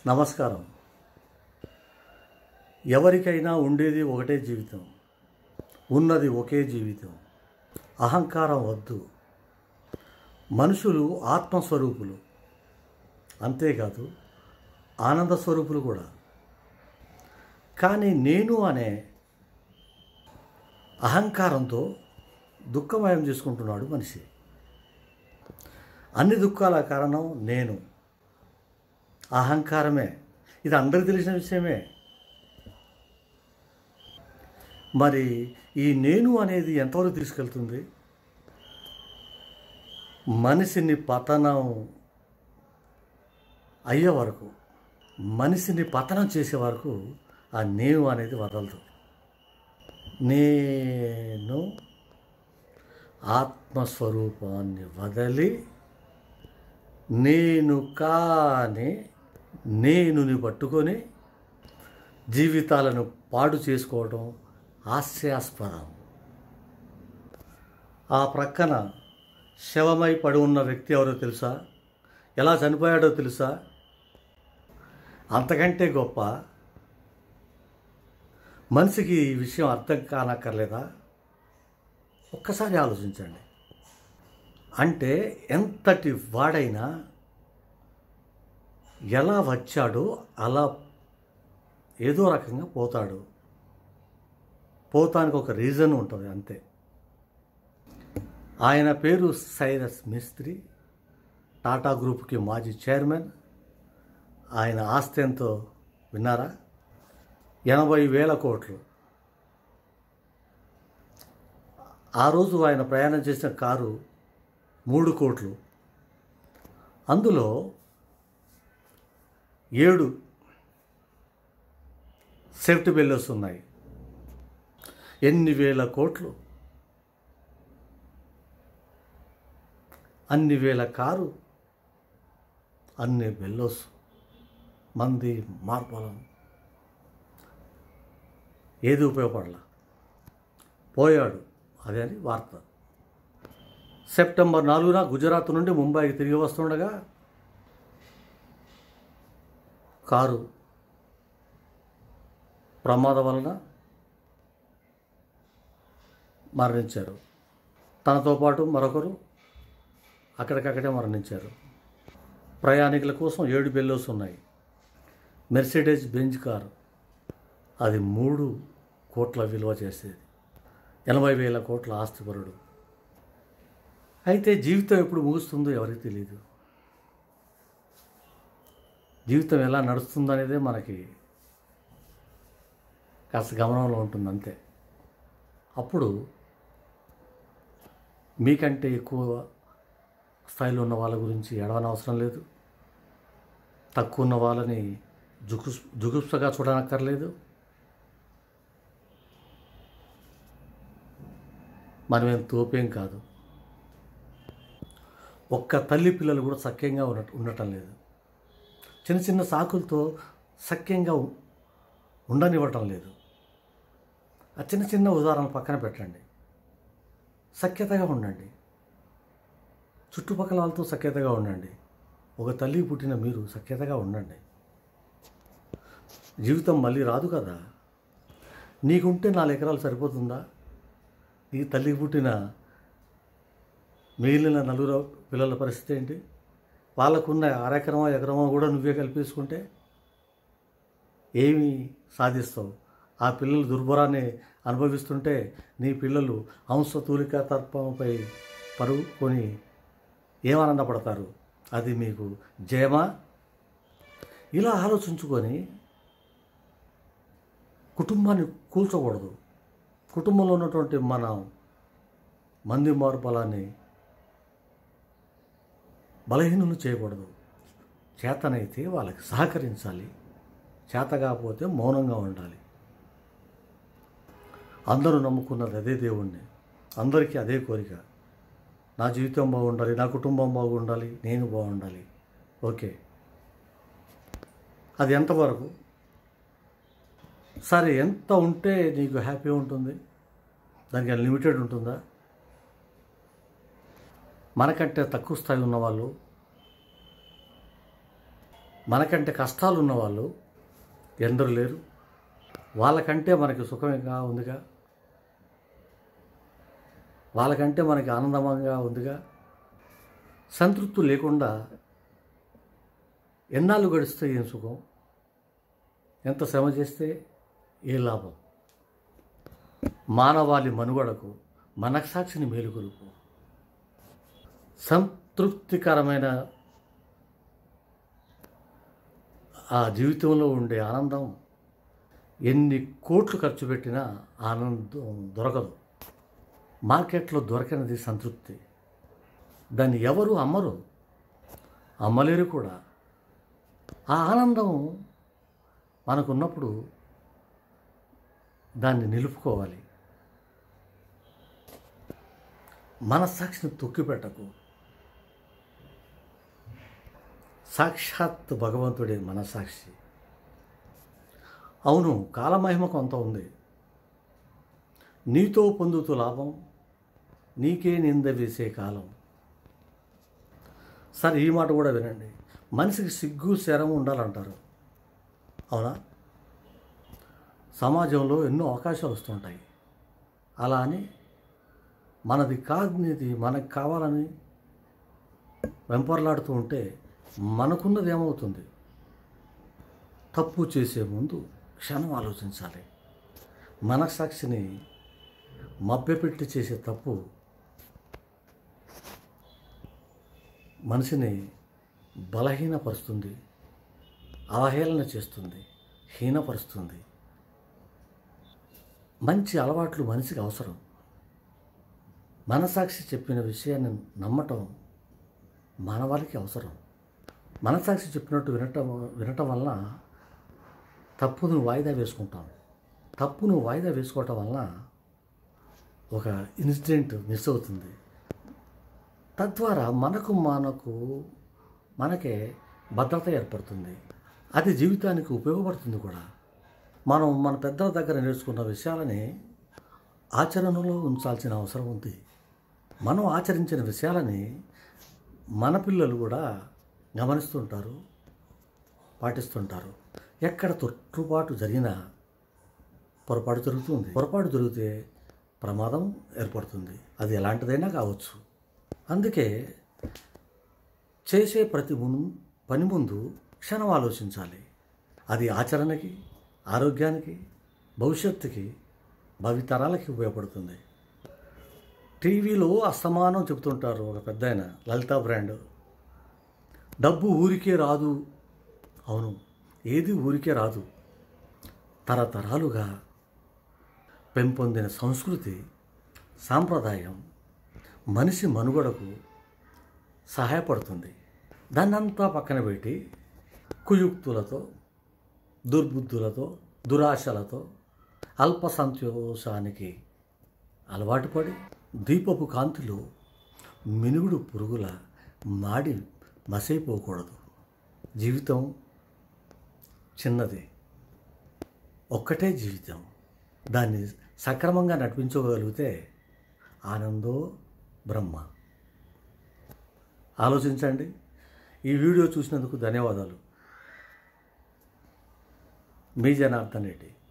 నమస్కారం ఎవరికైనా ఉండేది ఒకటే జీవితం ఉన్నది ఒకే జీవితం అహంకారం వద్దు మనుషులు ఆత్మస్వరూపులు అంతేకాదు ఆనంద స్వరూపులు కూడా కానీ నేను అనే అహంకారంతో దుఃఖమయం చేసుకుంటున్నాడు మనిషి అన్ని దుఃఖాల కారణం నేను అహంకారమే ఇది అందరికీ తెలిసిన విషయమే మరి ఈ నేను అనేది ఎంతవరకు తీసుకెళ్తుంది మనిషిని పతనం అయ్యే వరకు మనిషిని పతనం చేసే వరకు ఆ నేను అనేది వదలదు నేను ఆత్మస్వరూపాన్ని వదలి నేను కాని నేనుని పట్టుకొని జీవితాలను పాడు చేసుకోవడం హాస్యాస్పదం ఆ ప్రక్కన శవమై పడి ఉన్న వ్యక్తి ఎవరో తెలుసా ఎలా చనిపోయాడో తెలుసా అంతకంటే గొప్ప మనిషికి ఈ విషయం అర్థం కానక్కర్లేదా ఒక్కసారి ఆలోచించండి అంటే ఎంతటి వాడైనా ఎలా వచ్చాడో అలా ఏదో రకంగా పోతాడు పోతానికి ఒక రీజన్ ఉంటుంది అంతే ఆయన పేరు సైరస్ మిస్త్రి టాటా గ్రూప్కి మాజీ చైర్మన్ ఆయన ఆస్తి ఎంతో విన్నారా ఎనభై వేల కోట్లు ఆ రోజు ఆయన ప్రయాణం చేసిన కారు మూడు కోట్లు అందులో ఏడు సేఫ్టీ బెల్లర్స్ ఉన్నాయి ఎన్ని వేల కోట్లు అన్ని వేల కారు అన్ని బెల్లోస్ మంది మార్పలం ఏది ఉపయోగపడలా పోయాడు అదే అని వార్త సెప్టెంబర్ నాలుగున గుజరాత్ నుండి ముంబైకి తిరిగి వస్తుండగా కారు ప్రమాదం వలన మరణించారు తనతో పాటు మరొకరు అక్కడికక్కడే మరణించారు ప్రయాణికుల కోసం ఏడు బెల్లోస్ ఉన్నాయి మెర్సిడెస్ బెంజ్ కారు అది మూడు కోట్ల విలువ చేసేది ఎనభై వేల కోట్ల ఆస్తిపరుడు అయితే జీవితం ఎప్పుడు ముగుస్తుందో ఎవరికి తెలియదు జీవితం ఎలా నడుస్తుందో అనేదే మనకి కాస్త గమనంలో ఉంటుంది అంతే అప్పుడు మీకంటే ఎక్కువ స్థాయిలో ఉన్న వాళ్ళ గురించి ఎడవనవసరం లేదు తక్కువ ఉన్న వాళ్ళని జుగుస్ జుగుప్సగా చూడనక్కర్లేదు మనమేం తోపేం కాదు ఒక్క తల్లి పిల్లలు కూడా సఖ్యంగా ఉన్న ఉండటం లేదు చిన్న చిన్న సాకులతో సఖ్యంగా ఉ- ఉండనివ్వటం లేదు ఆ చిన్న చిన్న ఉదాహరణలు పక్కన పెట్టండి సఖ్యతగా ఉండండి చుట్టుపక్కల వాళ్ళతో సఖ్యతగా ఉండండి ఒక తల్లి పుట్టిన మీరు సఖ్యతగా ఉండండి జీవితం మళ్ళీ రాదు కదా నీకుంటే నాలుగు ఎకరాలు సరిపోతుందా నీ తల్లికి పుట్టిన మిగిలిన నలుగురు పిల్లల పరిస్థితి ఏంటి వాళ్ళకున్న అరెకరమో ఎకరమో కూడా నువ్వే కల్పేసుకుంటే ఏమి సాధిస్తావు ఆ పిల్లలు దుర్భరాన్ని అనుభవిస్తుంటే నీ పిల్లలు హంస తూలిక తర్పంపై పరుగు కొని ఏమానందపడతారు అది మీకు జయమా ఇలా ఆలోచించుకొని కుటుంబాన్ని కూల్చకూడదు కుటుంబంలో ఉన్నటువంటి మన మంది మార్బలాన్ని బలహీనులు చేయకూడదు చేతనైతే వాళ్ళకి సహకరించాలి చేత కాకపోతే మౌనంగా ఉండాలి అందరూ నమ్ముకున్నది అదే దేవుణ్ణి అందరికీ అదే కోరిక నా జీవితం బాగుండాలి నా కుటుంబం బాగుండాలి నేను బాగుండాలి ఓకే అది ఎంతవరకు సరే ఎంత ఉంటే నీకు హ్యాపీ ఉంటుంది దానికి లిమిటెడ్ ఉంటుందా మనకంటే తక్కువ స్థాయి ఉన్నవాళ్ళు మనకంటే కష్టాలు ఉన్నవాళ్ళు ఎందరు లేరు వాళ్ళకంటే మనకి సుఖంగా ఉందిగా వాళ్ళకంటే మనకి ఆనందంగా ఉందిగా సంతృప్తి లేకుండా ఎన్నాళ్ళు గడిస్తే ఏం సుఖం ఎంత శ్రమ చేస్తే ఏ లాభం మానవాళి మనుగడకు మనసాక్షిని మేలుకొలుపు సంతృప్తికరమైన ఆ జీవితంలో ఉండే ఆనందం ఎన్ని కోట్లు ఖర్చు పెట్టినా ఆనందం దొరకదు మార్కెట్లో దొరకనిది సంతృప్తి దాన్ని ఎవరు అమ్మరు అమ్మలేరు కూడా ఆ ఆనందం మనకున్నప్పుడు దాన్ని నిలుపుకోవాలి మనస్సాక్షిని తొక్కిపెట్టకు సాక్షాత్ భగవంతుడే మనసాక్షి అవును కాలమహిమ కొంత ఉంది నీతో పొందుతూ లాభం నీకే నింద వేసే కాలం సార్ ఈ మాట కూడా వినండి మనిషికి సిగ్గు శరం ఉండాలంటారు అవునా సమాజంలో ఎన్నో అవకాశాలు వస్తుంటాయి అలా అని మనది కానిది మనకు కావాలని వెంపర్లాడుతూ ఉంటే మనకున్నది ఏమవుతుంది తప్పు చేసే ముందు క్షణం ఆలోచించాలి మనసాక్షిని మభ్యపెట్టి చేసే తప్పు మనిషిని బలహీనపరుస్తుంది అవహేళన చేస్తుంది హీనపరుస్తుంది మంచి అలవాట్లు మనిషికి అవసరం మనసాక్షి చెప్పిన విషయాన్ని నమ్మటం మానవాళికి అవసరం మనసాక్షి చెప్పినట్టు వినటం వినటం వలన తప్పును వాయిదా వేసుకుంటాం తప్పును వాయిదా వేసుకోవటం వలన ఒక ఇన్సిడెంట్ మిస్ అవుతుంది తద్వారా మనకు మనకు మనకే భద్రత ఏర్పడుతుంది అది జీవితానికి ఉపయోగపడుతుంది కూడా మనం మన పెద్దల దగ్గర నేర్చుకున్న విషయాలని ఆచరణలో ఉంచాల్సిన అవసరం ఉంది మనం ఆచరించిన విషయాలని మన పిల్లలు కూడా గమనిస్తుంటారు పాటిస్తుంటారు ఎక్కడ తొట్టుబాటు జరిగినా పొరపాటు జరుగుతుంది పొరపాటు జరిగితే ప్రమాదం ఏర్పడుతుంది అది ఎలాంటిదైనా కావచ్చు అందుకే చేసే ప్రతి మున్ పని ముందు క్షణం ఆలోచించాలి అది ఆచరణకి ఆరోగ్యానికి భవిష్యత్తుకి భవితరాలకి ఉపయోగపడుతుంది టీవీలో అస్తమానం చెబుతుంటారు ఒక పెద్ద ఆయన లలితా బ్రాండ్ డబ్బు ఊరికే రాదు అవును ఏది ఊరికే రాదు తరతరాలుగా పెంపొందిన సంస్కృతి సాంప్రదాయం మనిషి మనుగడకు సహాయపడుతుంది దాన్నంతా పక్కన పెట్టి కుయుక్తులతో దుర్బుద్ధులతో దురాశలతో అల్ప సంతోషానికి అలవాటు పడి దీపపు కాంతిలో మినుగుడు పురుగుల మాడి మసైపోకూడదు జీవితం చిన్నది ఒక్కటే జీవితం దాన్ని సక్రమంగా నడిపించగలిగితే ఆనందో బ్రహ్మ ఆలోచించండి ఈ వీడియో చూసినందుకు ధన్యవాదాలు మీ జనార్దన్ రెడ్డి